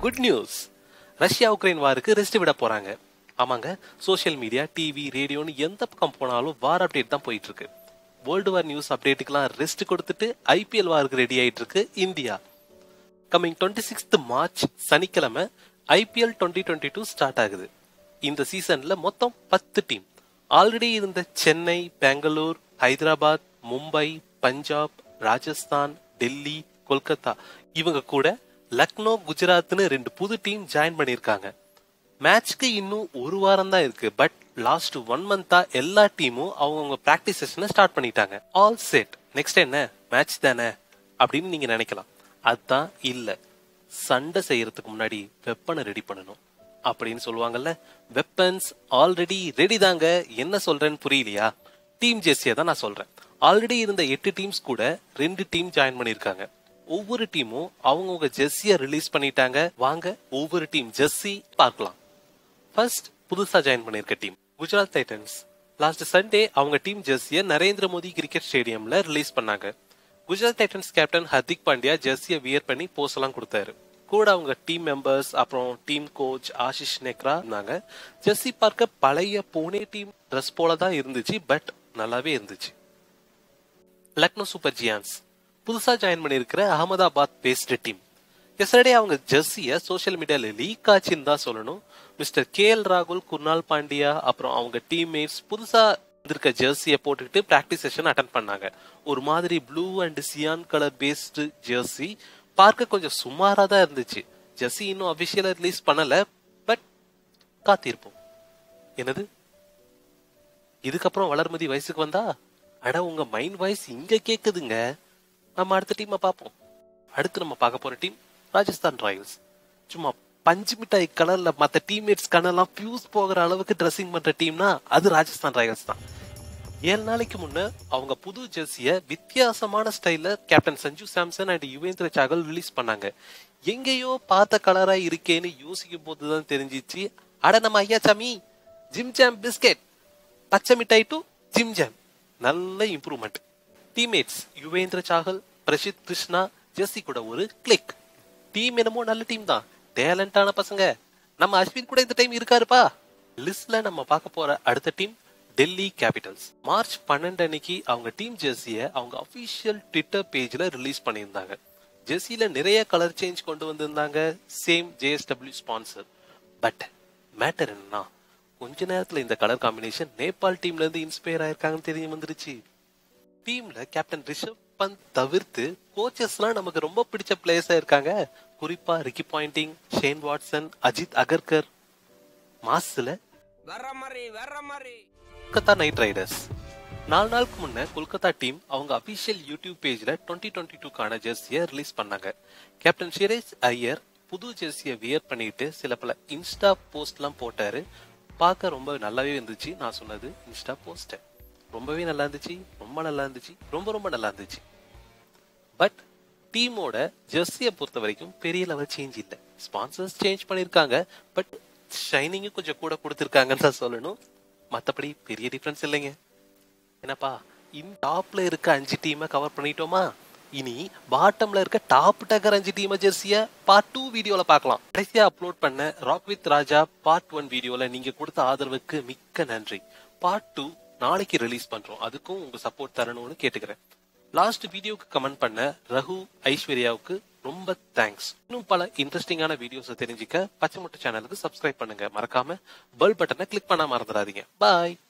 good news Russia Ukraine வாருக்கு rest விட போறாங்க ஆமாங்க சோஷியல் மீடியா டிவி ரேடியோன்னு எந்த பக்கம் போனாலும் வார் அப்டேட் தான் போயிட்டு இருக்கு வேர்ல்டு வார் நியூஸ் அப்டேட்டுக்கெல்லாம் ரெஸ்ட் கொடுத்துட்டு ஐபிஎல் வாருக்கு ரெடி ஆயிட்டு இருக்கு India coming twenty sixth March சனிக்கிழமை IPL twenty twenty two start ஆகுது இந்த சீசன்ல மொத்தம் பத்து டீம் ஆல்ரெடி இருந்த சென்னை பெங்களூர் ஹைதராபாத் மும்பை பஞ்சாப் ராஜஸ்தான் டெல்லி கொல்கத்தா இவங்க கூட லக்னோ குஜராத்னு ரெண்டு புது டீம் ஜாயின் பண்ணியிருக்காங்க மேட்ச்க்கு இன்னும் ஒரு வாரம் தான் இருக்கு பட் லாஸ்ட் ஒன் மந்தா எல்லா டீமும் அவங்கவுங்க பிராக்டிஸ் செஷனை ஸ்டார்ட் பண்ணிட்டாங்க ஆல் செட் நெக்ஸ்ட் என்ன மேட்ச் தானே அப்படின்னு நீங்க நினைக்கலாம் அதான் இல்ல சண்டை செய்யறதுக்கு முன்னாடி வெப்பனை ரெடி பண்ணணும் அப்படின்னு சொல்லுவாங்கல்ல வெப்பன்ஸ் ஆல்ரெடி ரெடி தாங்க என்ன சொல்றேன்னு புரியலையா டீம் ஜெர்சியை தான் நான் சொல்றேன் ஆல்ரெடி இருந்த எட்டு டீம்ஸ் கூட ரெண்டு டீம் ஜாயின் பண்ணிருக்காங்க ஒவ்வொரு டீமும் அவங்கவுங்க ஜெர்சியை ரிலீஸ் பண்ணிட்டாங்க வாங்க ஒவ்வொரு டீம் ஜெர்சி பார்க்கலாம் ஃபர்ஸ்ட் புதுசா ஜாயின் பண்ணிருக்க team Gujarat titans last Sunday அவங்க டீம் ஜெர்சியை நரேந்திர மோடி கிரிக்கெட் ஸ்டேடியம்ல ரிலீஸ் பண்ணாங்க குஜராத் டைட்டன்ஸ் கேப்டன் ஹர்திக் பாண்டியா ஜெர்சியை வியர் பண்ணி போஸ் எல்லாம் கொடுத்தாரு கூட அவங்க டீம் மெம்பர்ஸ் அப்புறம் டீம் கோச் ஆஷிஷ் நெக்ரா இருந்தாங்க ஜெர்சி பார்க்க பழைய புனே டீம் ட்ரெஸ் போல தான் இருந்துச்சு பட் நல்லாவே இருந்துச்சு லக்னோ சூப்பர் ஜியான்ஸ் புதுசா ஜாயின் பண்ணிருக்கிற அகமதாபாத் பேஸ்டு டீம் எஸ்டர்டே அவங்க ஜெர்சிய சோஷியல் மீடியால லீக் ஆச்சுன்னு தான் சொல்லணும் மிஸ்டர் கே எல் ராகுல் குர்னால் பாண்டியா அப்புறம் அவங்க டீம்மேட்ஸ் புதுசா இருக்க ஜெர்சியை போட்டுக்கிட்டு பிராக்டிஸ் செஷன் அட்டன் பண்ணாங்க ஒரு மாதிரி blue and cyan colour based jersey பார்க்க கொஞ்சம் சுமாரா தான் இருந்துச்சு ஜெர்சி இன்னும் அபிஷியலா ரிலீஸ் பண்ணல பட் காத்திருப்போம் என்னது இதுக்கப்புறம் வளர்மதி வயசுக்கு வந்தா அட உங்க மைண்ட் வாய்ஸ் இங்க கேக்குதுங்க நம்ம அடுத்த டீமை பார்ப்போம் அடுத்து நம்ம பார்க்க போற டீம் ராஜஸ்தான் ராயல்ஸ் சும்மா பஞ்சு மிட்டாய் கலர்ல மத்த டீம்மேட்ஸ் கண்ணெல்லாம் ஃபியூஸ் போகிற அளவுக்கு ட்ரெஸ்ஸிங் பண்ற டீம்னா அது ராஜஸ்தான் ராயல்ஸ் தான் ஏழு நாளைக்கு முன்ன அவங்க புது ஜெர்சிய வித்தியாசமான ஸ்டைல்ல captain Sanju Samson and Yuzvendra Chahal release பண்ணாங்க எங்கேயோ பார்த்த கலரா இருக்கேன்னு யோசிக்கும் போதுதான் தெரிஞ்சிச்சு அட நம்ம ஐயா சாமி ஜிம் ஜாம் பிஸ்கெட் பச்சை மிட்டாய் டு ஜிம் ஜாம் நல்ல improvement teammates Yuzvendra Chahal Prasidh Krishna jersey கூட ஒரு கிளிக் டீம் என்னமோ நல்ல டீம் தான் டேலண்டான பசங்க நம்ம அஸ்வின் கூட இந்த டைம் இருக்காருப்பா லிஸ்ட்ல நம்ம பார்க்க போற அடுத்த டீம் டெல்லி கேபிட்டல்ஸ் மார்ச் பன்னெண்டு அன்னைக்கு அவங்க டீம் ஜெர்சியை அவங்க அபிஷியல் ட்விட்டர் பேஜ்ல ரிலீஸ் பண்ணியிருந்தாங்க ஜெர்சியில நிறைய கலர் சேஞ்ச் கொண்டு வந்திருந்தாங்க same JSW sponsor but matter என்னன்னா கொஞ்ச நேரத்துல இந்த கலர் காம்பினேஷன் நேபாள் டீம்ல இருந்து இன்ஸ்பயர் ஆயிருக்காங்கன்னு தெரிய வந்துருச்சு டீம்ல கேப்டன் ரிஷப் பந்த் தவிர்த்து கோச்சஸ்லாம் நமக்கு ரொம்ப பிடிச்ச பிளேயர்ஸா இருக்காங்க குறிப்பா Ricky Ponting Shane Watson Ajit Agarkar மாஸ்ல வர்ற மாதிரி வர்ற மாதிரி கொல்கத்தா நைட் ரைடர்ஸ் நாலு நாளுக்கு முன்ன கொல்கத்தா டீம் அவங்க அபிஷியல் யூடியூப் பேஜ்ல டுவெண்ட்டி டுவெண்ட்டி டூக்கான ஜெர்சியை ரிலீஸ் பண்ணாங்க கேப்டன் ஷிரேஷ் ஐயர் புது ஜெர்சியை வியர் பண்ணிட்டு சில பல இன்ஸ்டா போஸ்ட்லாம் போட்டாரு பார்க்க ரொம்ப நல்லாவே இருந்துச்சு நான் சொன்னது இன்ஸ்டா போஸ்ட் ரொம்பவே நல்லா இருந்துச்சு ரொம்ப நல்லா இருந்துச்சு ரொம்ப ரொம்ப நல்லா இருந்துச்சு பட் டீமோட ஜெர்சியை பொறுத்த வரைக்கும் பெரிய லெவல் சேஞ்ச் இல்லை ஸ்பான்சர்ஸ் சேஞ்ச் பண்ணிருக்காங்க பட் ஷைனிங்கும் கொஞ்சம் கூட கொடுத்துருக்காங்கன்னு தான் சொல்லணும் மற்றபடி பெரிய டிஃபரன்ஸ் இல்லைங்க என்னப்பா இந்த டாப்ல இருக்க அஞ்சு டீமை கவர் பண்ணிட்டோமா இனி பாட்டம்ல இருக்க டாப் டக்கர் அஞ்சு டீமை ஜெர்சிய பார்ட் டூ வீடியோல பார்க்கலாம் கடைசியா அப்லோட் பண்ண rock with Raja part one வீடியோல நீங்க கொடுத்த ஆதரவுக்கு மிக்க நன்றி பார்ட் டூ நாளைக்கு ரிலீஸ் பண்றோம் அதுக்கும் உங்க சப்போர்ட் தரணும்னு கேட்டுக்கிறேன் லாஸ்ட் வீடியோக்கு கமெண்ட் பண்ண ரகு ஐஸ்வர்யாவுக்கு ரொம்ப தேங்க்ஸ் இன்னும் பல இன்ட்ரெஸ்டிங்கான வீடியோஸை தெரிஞ்சுக்க பச்சை முட்டை சேனலுக்கு சப்ஸ்கிரைப் பண்ணுங்க மறக்காம பெல் பட்டனை கிளிக் பண்ண மறந்துடாதீங்க பாய்